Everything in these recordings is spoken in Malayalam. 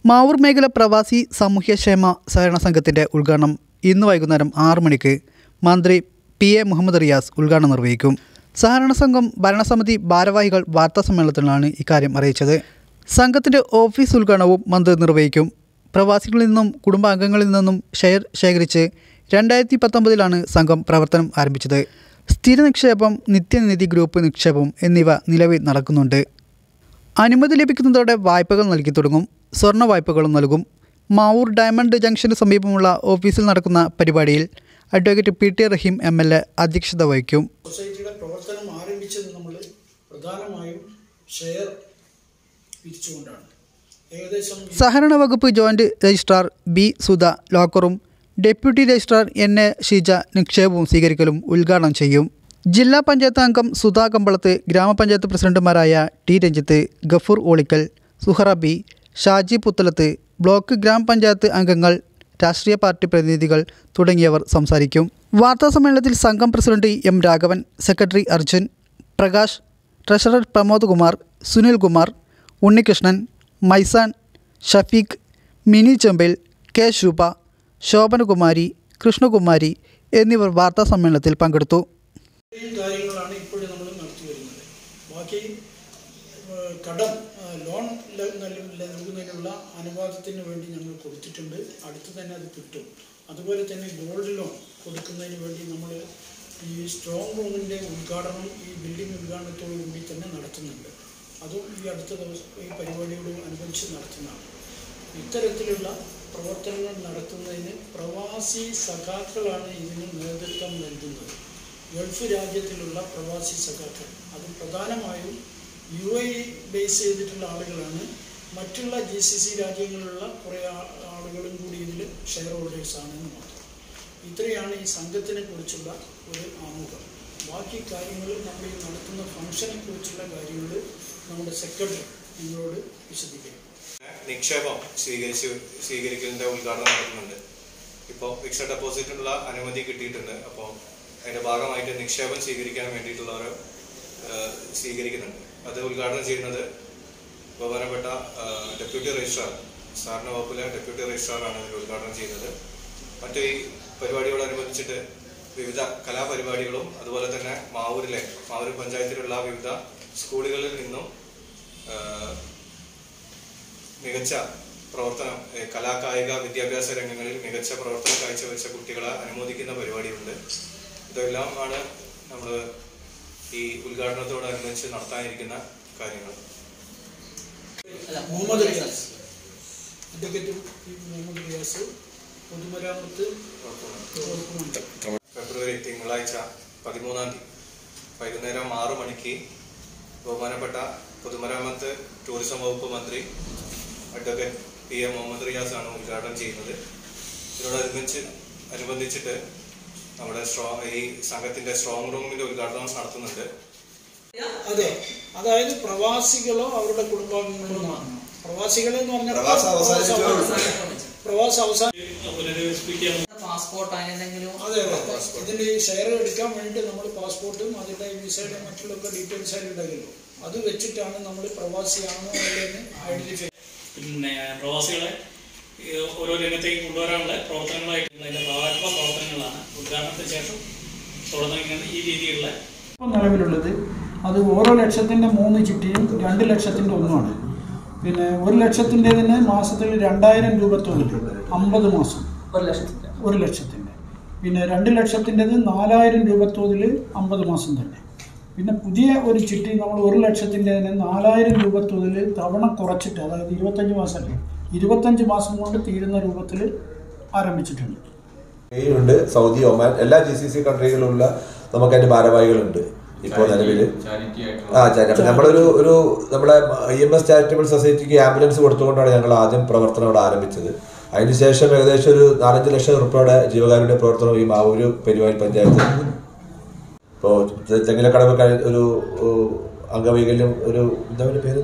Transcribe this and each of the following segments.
മാവൂർ മേഖല പ്രവാസി സാമൂഹ്യക്ഷേമ സഹകരണ സംഘത്തിൻ്റെ ഉദ്ഘാടനം ഇന്ന് വൈകുന്നേരം ആറ് മണിക്ക് മന്ത്രി പി എ മുഹമ്മദ് റിയാസ് ഉദ്ഘാടനം നിർവഹിക്കും സഹകരണ സംഘം ഭരണസമിതി ഭാരവാഹികൾ വാർത്താസമ്മേളനത്തിലാണ് ഇക്കാര്യം അറിയിച്ചത് സംഘത്തിൻ്റെ ഓഫീസ് ഉദ്ഘാടനവും മന്ത്രി നിർവഹിക്കും പ്രവാസികളിൽ നിന്നും കുടുംബാംഗങ്ങളിൽ നിന്നും ഷെയർ ശേഖരിച്ച് രണ്ടായിരത്തി പത്തൊമ്പതിലാണ് സംഘം പ്രവർത്തനം ആരംഭിച്ചത് സ്ഥിര നിക്ഷേപം നിത്യനിധി ഗ്രൂപ്പ് നിക്ഷേപം എന്നിവ നിലവിൽ നടക്കുന്നുണ്ട് അനുമതി ലഭിക്കുന്നതോടെ വായ്പകൾ നൽകി തുടങ്ങും സ്വർണ്ണ വായ്പകളും നൽകും മാവൂർ ഡയമണ്ട് ജംഗ്ഷന് സമീപമുള്ള ഓഫീസിൽ നടക്കുന്ന പരിപാടിയിൽ advocate P T Rahim M L A അധ്യക്ഷത വഹിക്കും സൊസൈറ്റിയുടെ പ്രവർത്തനം ആരംഭിച്ചത് നമ്മൾ പ്രധാനമായും ഷെയർ പിരിച്ചുകൊണ്ടാണ് ഏകദേശം സഹകരണ വകുപ്പ് ജോയിന്റ് രജിസ്ട്രാർ ബി സുധ ലോക്കറും deputy registrar N A Sheeja നിക്ഷേപവും സ്വീകരിക്കലും ഉദ്ഘാടനം ചെയ്യും ജില്ലാ പഞ്ചായത്ത് അംഗം സുധാ കമ്പളത്ത് ഗ്രാമപഞ്ചായത്ത് പ്രസിഡന്റുമാരായ T Ranjith Gafoor Olikkal Suhara B Shaji Puthalath block ഗ്രാമപഞ്ചായത്ത് അംഗങ്ങൾ രാഷ്ട്രീയ പാർട്ടി പ്രതിനിധികൾ തുടങ്ങിയവർ സംസാരിക്കും വാർത്താസമ്മേളനത്തിൽ സംഘം president M Raghavan secretary Arjun Prakash treasurer Pramod Kumar Sunil Kumar Unnikrishnan Maisan Shafeeq Mini Chembil K Shubha Shobhanakumari Krishnakumari എന്നിവർ വാർത്താസമ്മേളനത്തിൽ പങ്കെടുത്തു ഇത്രയും കാര്യങ്ങളാണ് ഇപ്പോഴും നമ്മൾ നടത്തി വരുന്നത് ബാക്കി ഏഹ്, കടം ഏഹ്, ലോൺ ല- നൽ- നൽകുന്നതിനുള്ള അനുവാദത്തിന് വേണ്ടി ഞങ്ങൾ കൊടുത്തിട്ടുണ്ട് അടുത്ത് തന്നെ അത് കിട്ടും അതുപോലെ തന്നെ ഗോൾഡ് ലോൺ കൊടുക്കുന്നതിന് വേണ്ടി നമ്മൾ ഈ സ്ട്രോങ് റൂമിൻ്റെ ഉദ്ഘാടനം ഈ ബിൽഡിംഗ് ഉദ്ഘാടനത്തോടു കൂടി തന്നെ നടത്തുന്നുണ്ട് അതും ഈ അടുത്ത ദിവസം ഈ പരിപാടിയോട് അനുബന്ധിച്ച് നടത്തുന്നതാണ് ഇത്തരത്തിലുള്ള പ്രവർത്തനങ്ങൾ നടത്തുന്നതിന് പ്രവാസി സഖാക്കളാണ് ഇതിന് നേതൃത്വം നൽകുന്നത് ഗൾഫ് രാജ്യത്തിലുള്ള പ്രവാസി സഖാക്കൾ അത് പ്രധാനമായും യു എ ബേസ് ചെയ്തിട്ടുള്ള ആളുകളാണ് മറ്റുള്ള ജി സി സി രാജ്യങ്ങളിലുള്ള കുറേ ആ- ആളുകളും കൂടി ഇതിൽ ഷെയർ ഹോൾഡേഴ്സ് ആണെന്ന് മാത്രം ഇത്രയാണ് ഈ സംഘത്തിനെ കുറിച്ചുള്ള ഒരു ആമുഖം ബാക്കി കാര്യങ്ങൾ നമ്മൾ ഈ നടത്തുന്ന ഫംഗ്ഷനെ കുറിച്ചുള്ള കാര്യങ്ങൾ നമ്മുടെ സെക്രട്ടറി നിങ്ങളോട് വിശദീകരിക്കും നിക്ഷേപം സ്വീകരിച്ച് സ്വീകരിക്കലിന്റെ ഉദ്ഘാടനം നടക്കുന്നുണ്ട് ഇപ്പോൾ ഫിക്സഡ് ഡെപ്പോസിറ്റിനുള്ള അനുമതി കിട്ടിയിട്ടുണ്ട് അപ്പോൾ അതിന്റെ ഭാഗമായിട്ട് നിക്ഷേപം സ്വീകരിക്കാൻ വേണ്ടിയിട്ടുള്ള ഒരു ഏഹ്, സ്വീകരിക്കുന്നുണ്ട് അത് ഉദ്ഘാടനം ചെയ്യുന്നത് ബഹുമാനപ്പെട്ട ഏഹ്, ഡെപ്യൂട്ടി രജിസ്ട്രാർ സാറിന വകുപ്പിലെ ഡെപ്യൂട്ടി രജിസ്ട്രാറാണ് ഇതിൽ ഉദ്ഘാടനം ചെയ്യുന്നത് മറ്റു ഈ പരിപാടിയോടനുബന്ധിച്ചിട്ട് വിവിധ കലാപരിപാടികളും അതുപോലെ തന്നെ മാവൂരിലെ മാവൂർ പഞ്ചായത്തിലുള്ള വിവിധ സ്കൂളുകളിൽ നിന്നും ഏഹ്, മികച്ച പ്രവർത്തനം ഏഹ് കലാകായിക വിദ്യാഭ്യാസ രംഗങ്ങളിൽ മികച്ച പ്രവർത്തനം കാഴ്ചവെച്ച കുട്ടികളെ അനുമോദിക്കുന്ന പരിപാടിയുണ്ട് ഇതെല്ലാം ആണ് നമ്മൾ ഈ ഉദ്ഘാടനത്തോടനുബന്ധിച്ച് നടത്താനിരിക്കുന്ന കാര്യങ്ങൾ മുഹമ്മദ് റിയാസ് അഡ്വക്കേറ്റ് പി. മുഹമ്മദ് റിയാസ് പൊതുമരാമത്ത് വകുപ്പ് മന്ത്രി ഫെബ്രുവരി തിങ്കളാഴ്ച പതിമൂന്നാം തീയതി വൈകുന്നേരം ആറു മണിക്ക് ബഹുമാനപ്പെട്ട പൊതുമരാമത്ത് ടൂറിസം വകുപ്പ് മന്ത്രി advocate P M Muhammad Riyas ആണ് ഉദ്ഘാടനം ചെയ്യുന്നത് ഇതിനോടനുബന്ധിച്ച് അനുബന്ധിച്ചിട്ട് നമ്മുടെ സ്ട്രോ ഈ സംഘത്തിന്റെ സ്ട്രോങ് റൂമിന്റെ ഉദ്ഘാടനം നടത്തുന്നുണ്ട് അതെ അതായത് പ്രവാസികളോ അവരുടെ കുടുംബാംഗങ്ങളോ എന്നാണ് പ്രവാസികൾ എന്ന് പറഞ്ഞാൽ പ്രവാസ അവസാനം പാസ്പോർട്ട് അങ്ങനെ എന്തെങ്കിലും അതെ അതെ ഇതിന്റെ ഈ ഷെയർ എടുക്കാൻ വേണ്ടി നമ്മൾ പാസ്പോർട്ടും അതിന്റെ വിസയുടെ മറ്റുള്ളൊക്കെ ഡീറ്റെയിൽസ് അതിൽ ഉണ്ടായിരുന്നു അത് വെച്ചിട്ടാണ് നമ്മൾ പ്രവാസിയാണോ അല്ലെന്ന് ഐഡന്റിഫൈ പിന്നെ പ്രവാസികളെ ഈ ഓരോ രംഗത്തേക്ക് കൊണ്ടുവരാനുള്ള പ്രവർത്തനങ്ങളായിട്ട് അതിന്റെ ഭാഗാത്മക പ്രവർത്തനങ്ങളാണ് ഉദ്ഘാടനത്തിന് ശേഷം തുടങ്ങുന്ന ഈ രീതിയിലുള്ള ഇപ്പം നിലവിലുള്ളത് അത് ഓരോ ലക്ഷത്തിൻ്റെ മൂന്ന് ചിട്ടിയും രണ്ട് ലക്ഷത്തിൻ്റെ ഒന്നുമാണ് പിന്നെ ഒരു ലക്ഷത്തിൻ്റെതിന് മാസത്തിൽ രണ്ടായിരം രൂപ തോതിൽ അമ്പത് മാസം ഒരു ലക്ഷത്തിന്റെ ഒരു ലക്ഷത്തിൻ്റെ പിന്നെ രണ്ട് ലക്ഷത്തിൻ്റെത് നാലായിരം രൂപ തോതിൽ അമ്പത് മാസം തന്നെ പിന്നെ പുതിയ ഒരു ചിട്ടി നമ്മൾ ഒരു ലക്ഷത്തിൻ്റെതിന് നാലായിരം രൂപ തോതിൽ തവണ കുറച്ചിട്ട് അതായത് ഇരുപത്തഞ്ച് മാസമല്ലേ ഇരുപത്തഞ്ച് മാസം കൊണ്ട് തീരുന്ന രൂപത്തിൽ ആരംഭിച്ചിട്ടുണ്ട് ഉണ്ട് സൗദി ഒമാൻ എല്ലാ ജി സി സി കൺട്രികളിലുള്ള നമുക്ക് അതിന്റെ ഭാരവാഹികളുണ്ട് ഇപ്പോൾ നിലവിൽ ആ ചാരിറ്റി നമ്മളൊരു ഒരു നമ്മുടെ ഇ എം എസ് ചാരിറ്റബിൾ സൊസൈറ്റിക്ക് ആംബുലൻസ് കൊടുത്തുകൊണ്ടാണ് ഞങ്ങൾ ആദ്യം പ്രവർത്തനം അവിടെ ആരംഭിച്ചത് അതിനുശേഷം ഏകദേശം ഒരു നാലഞ്ച് ലക്ഷം റുപ്യയുടെ ജീവകാരുണ്യ പ്രവർത്തനം ഈ മാവൂര് പെരുവായി പഞ്ചായത്ത് ഇപ്പോൾ തെങ്ങിലക്കടവ് കഴി- ഒരു ഒരു അംഗവൈകല്യം ഒരു എന്താ പറയുക പേര്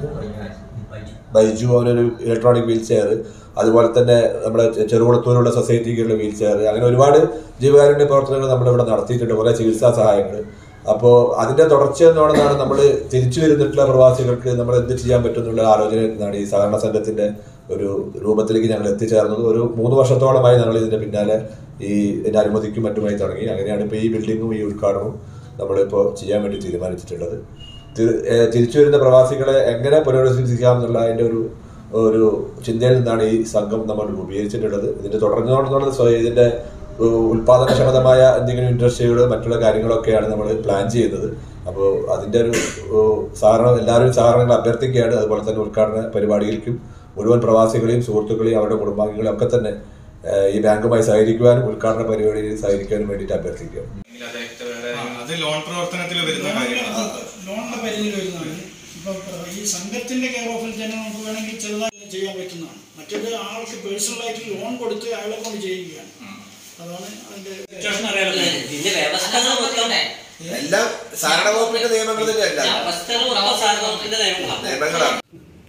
ബൈജു അവനൊരു ഇലക്ട്രോണിക് വീൽ ചെയർ അതുപോലെ തന്നെ നമ്മുടെ ചെ- ചെറുകുളത്തൂരുള്ള സൊസൈറ്റിക്കുള്ള വീൽ ചെയർ അങ്ങനെ ഒരുപാട് ജീവകാരുണ്യ പ്രവർത്തനങ്ങൾ നമ്മളിവിടെ നടത്തിയിട്ടുണ്ട് കുറേ ചികിത്സാ സഹായങ്ങൾ അപ്പോൾ അതിന്റെ തുടർച്ച എന്നോണെന്നാണ് നമ്മൾ തിരിച്ചു വരുന്നിട്ടുള്ള പ്രവാസികൾക്ക് നമ്മൾ എന്ത് ചെയ്യാൻ പറ്റും എന്നുള്ള ആലോചന എന്നാണ് ഈ സഹകരണ സംഘത്തിന്റെ ഒരു രൂപത്തിലേക്ക് ഞങ്ങൾ എത്തിച്ചേർന്നത് ഒരു മൂന്ന് വർഷത്തോളമായി ഞങ്ങൾ ഇതിന്റെ പിന്നാലെ ഈ ഇതിന്റെ അനുമതിക്കും മറ്റുമായി തുടങ്ങി അങ്ങനെയാണ് ഇപ്പോൾ ഈ ബിൽഡിങ്ങും ഈ ഉദ്ഘാടനവും നമ്മളിപ്പോൾ ചെയ്യാൻ വേണ്ടി തീരുമാനിച്ചിട്ടുള്ളത് തി- ഏഹ് തിരിച്ചു വരുന്ന പ്രവാസികളെ എങ്ങനെ പുനരധിവസിക്കാം എന്നുള്ള അതിന്റെ ഒരു ഒരു ചിന്തയിൽ നിന്നാണ് ഈ സംഘം നമ്മൾ രൂപീകരിച്ചിട്ടുള്ളത് ഇതിന്റെ തുടർന്നുകൊണ്ടുള്ള സ്വ- ഇതിന്റെ ഉ- ഉൽപാദനക്ഷമതമായ എന്തെങ്കിലും ഇൻഡസ്ട്രികൾ മറ്റുള്ള കാര്യങ്ങളൊക്കെയാണ് നമ്മൾ പ്ലാൻ ചെയ്യുന്നത് അപ്പോൾ അതിന്റെ ഒരു ഉ, സഹകരണം എല്ലാവരും സഹകരണങ്ങൾ അഭ്യർത്ഥിക്കുകയാണ് അതുപോലെ തന്നെ ഉദ്ഘാടന പരിപാടികൾക്കും മുഴുവൻ പ്രവാസികളെയും സുഹൃത്തുക്കളെയും അവരുടെ കുടുംബാംഗങ്ങളെയും ഒക്കെ തന്നെ ഏഹ്, ഈ ബാങ്കുമായി സഹകരിക്കുവാനും ഉദ്ഘാടന പരിപാടിയിൽ സഹകരിക്കാനും വേണ്ടിയിട്ട് അഭ്യർത്ഥിക്കുകയാണ് അത് ലോൺ പ്രവർത്തനത്തിൽ വരുന്ന കാര്യമാണ് ലോണിന്റെ പരിധിയിൽ വരുന്നതാണ് ഇപ്പൊ ഈ സംഘത്തിന്റെ കെയർ ഓഫിൽ തന്നെ നമുക്ക് വേണമെങ്കിൽ ചെറുതായി ചെയ്യാൻ പറ്റുന്നതാണ് മറ്റേത് ആൾക്ക് പേഴ്സണലായിട്ട് ലോൺ കൊടുത്ത് അയാളെ കൊണ്ട് ചെയ്യുകയാണ് അതാണ് അതിന്റെ സിറ്റുവേഷൻ അറിയാലോ ഇതിന്റെ വ്യവസ്ഥകൾ മൊത്തം എല്ലാം സഹകരണ വകുപ്പിന്റെ നിയമങ്ങൾ തന്നെയല്ല വ്യവസ്ഥകൾ മൊത്തം സാധനത്തിന്റെ നിയമങ്ങളാണ് നിയമങ്ങളാണ്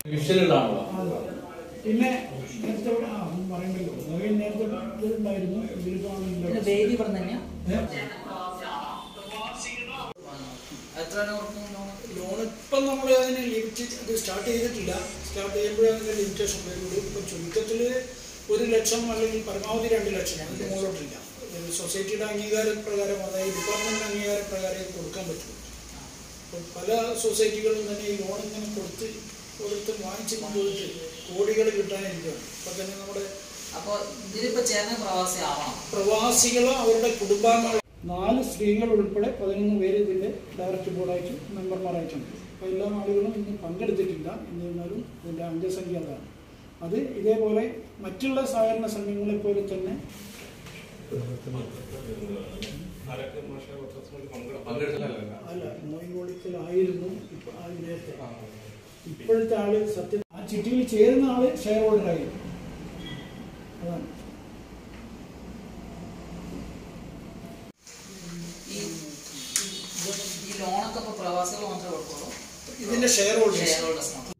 പിന്നെ നേരത്തെ ഇവിടെ- ആ ഒന്നും പറയണ്ടല്ലോ നിലവിൽ നേരത്തെ ഇതിലുണ്ടായിരുന്നു ഇതിലിപ്പോ ആളില്ല. വേദി ഇവിടെ തന്നെയാ ഏ? എത്ര കൊടുക്കും ലോൺ ഇപ്പം നമ്മൾ അതിന് ലിമിറ്റ് ഇത് സ്റ്റാർട്ട് ചെയ്തിട്ടില്ല സ്റ്റാർട്ട് ചെയ്യുമ്പോഴേ അതിൻ്റെ ലിമിറ്റേഷൻ വരുള്ളൂ ഇപ്പം ചുരുക്കത്തിൽ ഒരു ലക്ഷം അല്ലെങ്കിൽ പരമാവധി രണ്ട് ലക്ഷം അതിന് മുകളിലോട്ടില്ല ഒരു സൊസൈറ്റിയുടെ അംഗീകാര പ്രകാരം അതായത് ഡിപ്പാർട്ട്മെൻറ്റ് അംഗീകാര പ്രകാരം ഇത് കൊടുക്കാൻ പറ്റും ഇപ്പം പല സൊസൈറ്റികളും തന്നെ ഈ ലോൺ ഇങ്ങനെ കൊടുത്ത് കൊടുത്ത് വാങ്ങിച്ച് കൊണ്ടുപോയിട്ട് കോടികൾ കിട്ടാനിരിക്കുകയാണ് ഇപ്പം തന്നെ നമ്മുടെ അപ്പൊ ഇതിലിപ്പോ ചേർന്ന പ്രവാസി ആവണം പ്രവാസികളോ അവരുടെ കുടുംബാംഗങ്ങൾ നാല് സ്ത്രീകൾ ഉൾപ്പെടെ പതിനൊന്ന് പേര് ഇതിൻ്റെ ഡയറക്ടർ ബോർഡായിട്ട് മെമ്പർമാരായിട്ടുണ്ട് അപ്പോൾ എല്ലാ ആളുകളും ഇന്ന് പങ്കെടുത്തിട്ടില്ല എന്നിരുന്നാലും ഇതിൻ്റെ അംഗസംഖ്യ അതാണ് അത് ഇതേപോലെ മറ്റുള്ള സഹകരണ സംഘങ്ങളെ പോലെ തന്നെ അല്ല മൊയ്മൊളിക്കലായിരുന്നു ഇപ്പൊ ആ നേരത്തെ ഇപ്പോഴത്തെ ആള് സത്യം ആ ചിട്ടിയിൽ ചേരുന്ന ആള് ഷെയർ ഹോൾഡറായിരുന്നു അതാണ് ഈ ഈ ലോണൊക്കെ ഇപ്പൊ പ്രവാസികൾ മാത്രമേ കൊടുക്കുള്ളൂ ഇതിന്റെ ഷെയർ ഹോൾഡേഴ്സ് ഷെയർ ഹോൾഡേഴ്സ് മാത്രം